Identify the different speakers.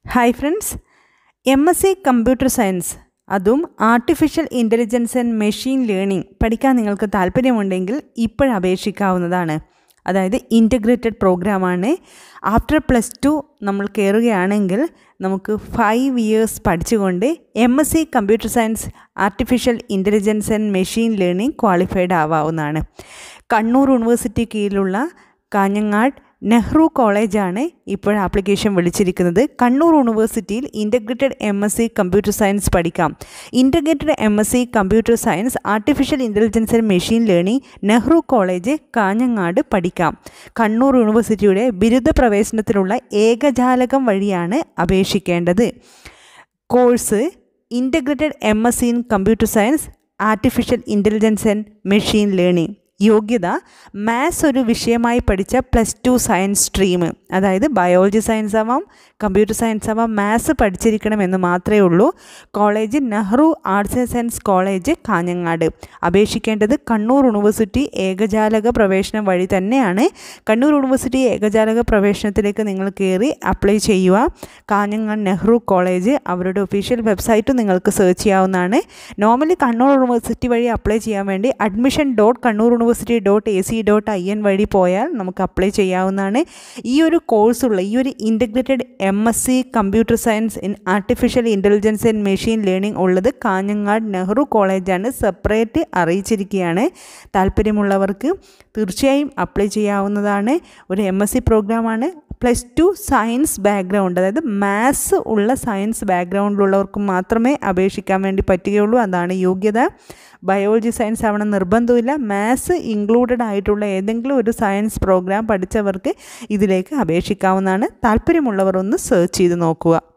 Speaker 1: hi friends M S C computer science അതും artificial intelligence and machine learning പഠിക്കാൻ നിങ്ങൾക്ക് താല്പര്യമുണ്ടെങ്കിൽ ഇപ്പോൾ അപേക്ഷിക്കാവുന്നതാണ് അതായത് ഇൻ്റഗ്രേറ്റഡ് പ്രോഗ്രാമാണ് ആഫ്റ്റർ പ്ലസ് ടു നമ്മൾ കയറുകയാണെങ്കിൽ നമുക്ക് ഫൈവ് ഇയേഴ്സ് പഠിച്ചുകൊണ്ട് M S C computer science artificial intelligence and machine learning qualified ആവാവുന്നതാണ് കണ്ണൂർ യൂണിവേഴ്സിറ്റി കീഴിലുള്ള കാഞ്ഞങ്ങാട് നെഹ്റു കോളേജാണ് ഇപ്പോൾ ആപ്ലിക്കേഷൻ വിളിച്ചിരിക്കുന്നത് കണ്ണൂർ യൂണിവേഴ്സിറ്റിയിൽ integrated M S C computer science പഠിക്കാം integrated M S C computer science artificial intelligence and machine learning Nehru college Kanhangad പഠിക്കാം കണ്ണൂർ യൂണിവേഴ്സിറ്റിയുടെ ബിരുദ പ്രവേശനത്തിനുള്ള ഏകജാലകം വഴിയാണ് അപേക്ഷിക്കേണ്ടത് course integrated M S C in computer science artificial intelligence and machine learning യോഗ്യത maths ഒരു വിഷയമായി പഠിച്ച പ്ലസ് ടു സയൻസ് സ്ട്രീം അതായത് ബയോളജി സയൻസ് ആവാം കമ്പ്യൂട്ടർ സയൻസ് ആവാം മാത്സ് പഠിച്ചിരിക്കണമെന്ന് മാത്രമേ ഉള്ളൂ college Nehru arts and science college Kanhangad അപേക്ഷിക്കേണ്ടത് കണ്ണൂർ യൂണിവേഴ്സിറ്റി ഏകജാലക പ്രവേശനം വഴി തന്നെയാണ് കണ്ണൂർ യൂണിവേഴ്സിറ്റി ഏകജാലക പ്രവേശനത്തിലേക്ക് നിങ്ങൾ കയറി അപ്ലൈ ചെയ്യുക കാഞ്ഞങ്ങാട് നെഹ്റു കോളേജ് അവരുടെ ഒഫീഷ്യൽ വെബ്സൈറ്റ് നിങ്ങൾക്ക് സെർച്ച് ചെയ്യാവുന്നതാണ് നോർമലി കണ്ണൂർ യൂണിവേഴ്സിറ്റി വഴി അപ്ലൈ ചെയ്യാൻ വേണ്ടി admission dot Kannur university dot A C dot I N വഴി പോയാൽ നമുക്ക് അപ്ലൈ ചെയ്യാവുന്നതാണ് ഈ ഒരു കോഴ്സുള്ള ഈ ഒരു integrated M S C computer science in artificial intelligence and machine learning ഉള്ളത് കാഞ്ഞങ്ങാട് നെഹ്റു കോളേജാണ് സെപ്പറേറ്റ് അറിയിച്ചിരിക്കുകയാണ് താല്പര്യമുള്ളവർക്ക് തീർച്ചയായും അപ്ലൈ ചെയ്യാവുന്നതാണ് ഒരു എം എസ് സി പ്രോഗ്രാമാണ് പ്ലസ് ടു സയൻസ് ബാക്ക്ഗ്രൗണ്ട് അതായത് മാത്സ് ഉള്ള സയൻസ് ബാക്ക്ഗ്രൗണ്ടിലുള്ളവർക്ക് മാത്രമേ അപേക്ഷിക്കാൻ വേണ്ടി പറ്റുകയുള്ളൂ അതാണ് യോഗ്യത ബയോളജി സയൻസ് ആവണം നിർബന്ധമില്ല മാത്സ് ഇൻക്ലൂഡഡ് ആയിട്ടുള്ള ഏതെങ്കിലും ഒരു സയൻസ് പ്രോഗ്രാം പഠിച്ചവർക്ക് ഇതിലേക്ക് അപേക്ഷിക്കാവുന്നതാണ് താല്പര്യമുള്ളവർ ഒന്ന് സെർച്ച് ചെയ്ത് നോക്കുക